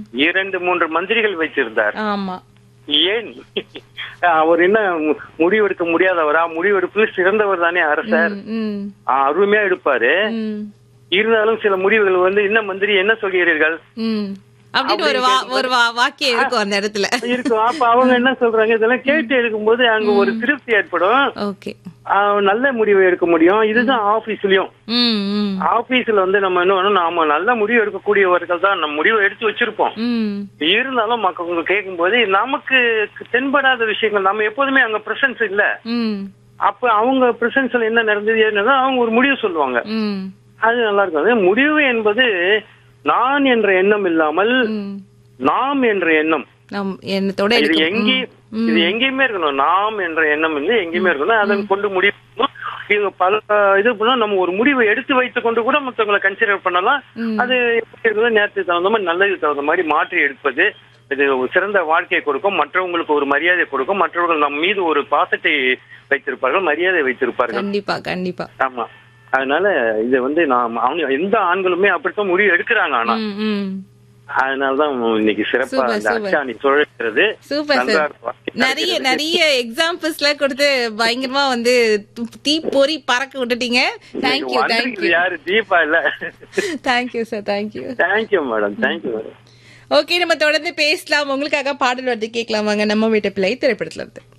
இரண்டு மூன்று மந்திரிகள் வைத்திருந்தார் ஆமா ஏன் அவர் என்ன மு- முடிவெடுக்க முடியாதவரா முடிவெடுப்பில் சிறந்தவர் தானே அரசர் ம், ம், ஆ, அருமையா எடுப்பாரு ம், இருந்தாலும் சில முடிவுகள் வந்து என்ன மந்திரி என்ன சொல்கிறீர்கள் ம். அப்படின்னு ஒரு வா ஒரு வா- வாக்கியம் இருக்கும் அந்த இடத்துல இருக்கும் அப்ப அவங்க என்ன சொல்றாங்க இதெல்லாம் கேட்டு எடுக்கும்போது அங்க ஒரு திருப்தி ஏற்படும் ஓகே ஆ, நல்ல முடிவு எடுக்க முடியும் இதுதான் ஆபீஸ்லயும் ம் ம் ஆபீஸ்ல வந்து நம்ம என்ன பண்ணணும், நாம நல்ல முடிவு எடுக்கக்கூடியவர்கள் தான் நம்ம முடிவை எடுத்து வச்சிருப்போம் ம் இருந்தாலும் மக்கள் கேட்கும்போது நமக்கு தென்படாத விஷயங்கள் நம்ம எப்போதுமே அங்க பிரசன்ஸ் இல்ல ம் அப்ப அவங்க பிரசன்ஸ்ல என்ன நடந்தது என்னன்னா அவங்க ஒரு முடிவு சொல்லுவாங்க ம் அது நல்லா இருக்கும் அது முடிவு என்பது நான் என்ற எண்ணம் இல்லாமல் ம் நாம் என்ற எண்ணம் நம் எண்ணத்தோட இது இருக்கு எங்கேயும் இது எங்கேயுமே இருக்கணும் நாம் என்ற எண்ணம் வந்து எங்கேயுமே இருக்கணும் அதன் கொண்டு முடிவு பண்ணணும். இவங்க பல இது பண்ணா நம்ம ஒரு முடிவை எடுத்து வைத்துக் கொண்டு கூட மத்தவங்களை கன்சிடர் பண்ணலாம் அது எப்படி இருக்குதோ நேரத்துக்கு தகுந்த மாதிரி நல்லதுக்கு தகுந்த மாதிரி மாற்றி எடுப்பது இது ஒரு சிறந்த வாழ்க்கையை கொடுக்கும் மற்றவங்களுக்கு ஒரு மரியாதை கொடுக்கும் மற்றவர்கள் நம் மீது ஒரு பாசத்தை வைத்திருப்பார்கள் மரியாதை வைத்திருப்பார்கள் கண்டிப்பா கண்டிப்பா ஆமா அதனால இது வந்து நான் அவங்க எந்த ஆண்களுமே அப்படித்தான் முடிவு எடுக்கிறாங்க ஆனா ம் ம் அதனாலதான் இன்னைக்கு சிறப்பா Super, அந்த super. அச்சாணி சுழற்கிறது சூப்பர் நன்றா சார் இருக்கும். நிறைய நிறைய எக்ஸாம்பிள்ஸ் எல்லாம் கொடுத்து பயங்கரமா வந்து து- தீ பொறி பறக்க விட்டுட்டீங்க தேங்க்யூ வந்திருக்குது தேங்க்யூ யாரு தீபா இல்ல thank you sir thank you thank you madam thank you madam okay நம்ம தொடர்ந்து பேசலாம் உங்களுக்காக பாடல் வந்து கேட்கலாம் வாங்க நம்ம வீட்டு பிள்ளை திரைப்படத்துல இருந்து